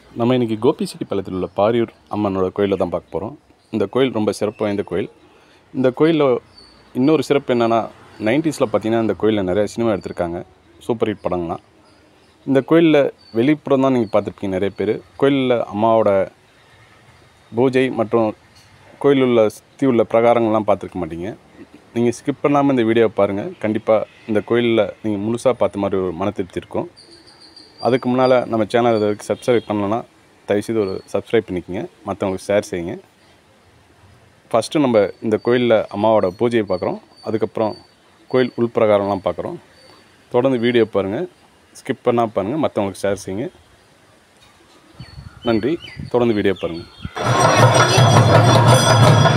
நம்ம இன்றைக்கி கோபிச்செட்டிப்பாளையத்தில் உள்ள பாரியூர் அம்மனோட கோயிலில் தான் பார்க்க போகிறோம் இந்த கோயில் ரொம்ப சிறப்பு வாய்ந்த கோயில் இந்த கோயிலில் இன்னொரு சிறப்பு என்னென்னா நைன்டிஸில் பார்த்தீங்கன்னா இந்த கோயிலில் நிறைய சினிமா எடுத்திருக்காங்க சூப்பர் ஹிட் படங்கள்லாம் இந்த கோயிலில் வெளிப்புறம் தான் நீங்கள் பார்த்துருப்பீங்க நிறைய பேர் கோயிலில் அம்மாவோட பூஜை மற்றும் கோயிலில் உள்ள சுற்றி உள்ள பிரகாரங்கள்லாம் பார்த்துருக்க மாட்டீங்க நீங்கள் ஸ்கிப் பண்ணாமல் இந்த வீடியோவை பாருங்கள் கண்டிப்பாக இந்த கோயிலில் நீங்கள் முழுசாக பார்த்த மாதிரி ஒரு மன திருப்தி இருக்கும் அதுக்கு முன்னால் நம்ம சேனல் இது வரைக்கும் சப்ஸ்கிரைப் பண்ணலன்னா தயவுசெய்து ஒரு சப்ஸ்கிரைப் பண்ணிக்கோங்க மற்றவங்களுக்கு ஷேர் செய்யுங்க ஃபஸ்ட்டு நம்ம இந்த கோயிலில் அம்மாவோட பூஜையை பார்க்குறோம் அதுக்கப்புறம் கோயில் உள்பிரகாரம்லாம் பார்க்குறோம் தொடர்ந்து வீடியோ பாருங்கள் ஸ்கிப் பண்ணால் பாருங்கள் மற்றவங்களுக்கு ஷேர் செய்யுங்க நன்றி தொடர்ந்து வீடியோ பாருங்கள்